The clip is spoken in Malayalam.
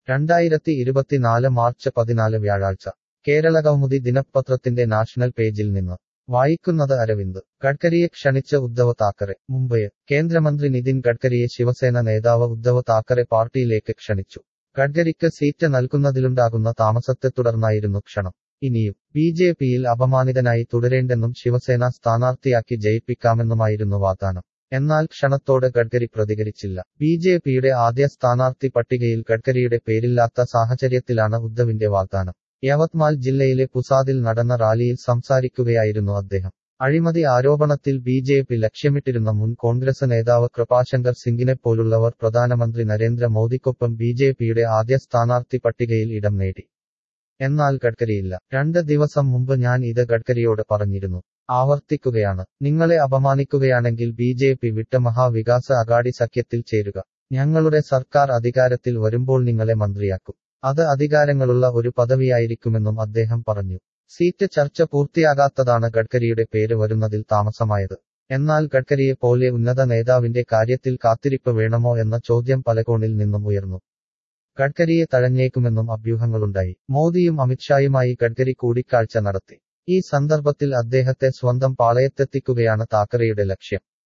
രണ്ടായിരത്തി ഇരുപത്തിനാല് മാർച്ച് പതിനാല് വ്യാഴാഴ്ച കേരളകൗമുദി ദിനപത്രത്തിന്റെ നാഷണൽ പേജിൽ നിന്ന് വായിക്കുന്നത് അരവിന്ദ് ഗഡ്കരിയെ ക്ഷണിച്ച് ഉദ്ധവ് താക്കറെ മുംബൈ കേന്ദ്രമന്ത്രി നിതിൻ ഗഡ്കരിയെ ശിവസേന നേതാവ് ഉദ്ധവ് താക്കറെ പാർട്ടിയിലേക്ക് ക്ഷണിച്ചു ഗഡ്കരിക്ക് സീറ്റ് നൽകുന്നതിലുണ്ടാകുന്ന താമസത്തെ തുടർന്നായിരുന്നു ക്ഷണം ഇനിയും ബി ജെ പിയിൽ അപമാനിതനായി തുടരേണ്ടെന്നും ശിവസേന സ്ഥാനാർത്ഥിയാക്കി ജയിപ്പിക്കാമെന്നുമായിരുന്നു വാഗ്ദാനം എന്നാൽ ക്ഷണത്തോട് ഗഡ്കരി പ്രതികരിച്ചില്ല ബി ജെ പിയുടെ ആദ്യ സ്ഥാനാർത്ഥി പട്ടികയിൽ ഗഡ്കരിയുടെ പേരില്ലാത്ത സാഹചര്യത്തിലാണ് ഉദ്ധവിന്റെ വാഗ്ദാനം യവത്മാൽ ജില്ലയിലെ പുസാദിൽ നടന്ന റാലിയിൽ സംസാരിക്കുകയായിരുന്നു അദ്ദേഹം അഴിമതി ആരോപണത്തിൽ ബി ജെ പി ലക്ഷ്യമിട്ടിരുന്ന മുൻ കോൺഗ്രസ് നേതാവ് കൃപാശങ്കർ സിംഗിനെ പോലുള്ളവർ പ്രധാനമന്ത്രി നരേന്ദ്രമോദിക്കൊപ്പം ബി ജെ പിയുടെ ആദ്യ സ്ഥാനാർത്ഥി പട്ടികയിൽ ഇടം നേടി എന്നാൽ ഗഡ്കരിയില്ല രണ്ട് ദിവസം മുമ്പ് ഞാൻ ഇത് ഗഡ്കരിയോട് പറഞ്ഞിരുന്നു ആവർത്തിക്കുകയാണ് നിങ്ങളെ അപമാനിക്കുകയാണെങ്കിൽ ബി ജെ പി വിട്ട് മഹാവികാസ് അഗാഡി സഖ്യത്തിൽ ചേരുക ഞങ്ങളുടെ സർക്കാർ അധികാരത്തിൽ വരുമ്പോൾ നിങ്ങളെ മന്ത്രിയാക്കും അത് അധികാരങ്ങളുള്ള ഒരു പദവിയായിരിക്കുമെന്നും അദ്ദേഹം പറഞ്ഞു സീറ്റ് ചർച്ച പൂർത്തിയാകാത്തതാണ് ഗഡ്കരിയുടെ പേര് വരുന്നതിൽ താമസമായത് എന്നാൽ ഗഡ്കരിയെ പോലെ ഉന്നത നേതാവിന്റെ കാര്യത്തിൽ കാത്തിരിപ്പ് വേണമോ എന്ന ചോദ്യം പലകോണിൽ നിന്നും ഉയർന്നു ഗഡ്കരിയെ തഴഞ്ഞേക്കുമെന്നും അഭ്യൂഹങ്ങളുണ്ടായി മോദിയും അമിത്ഷായുമായി ഗഡ്കരി കൂടിക്കാഴ്ച നടത്തി ഈ സന്ദർഭത്തിൽ അദ്ദേഹത്തെ സ്വന്തം പാളയത്തെത്തിക്കുകയാണ് താക്കറെയുടെ ലക്ഷ്യം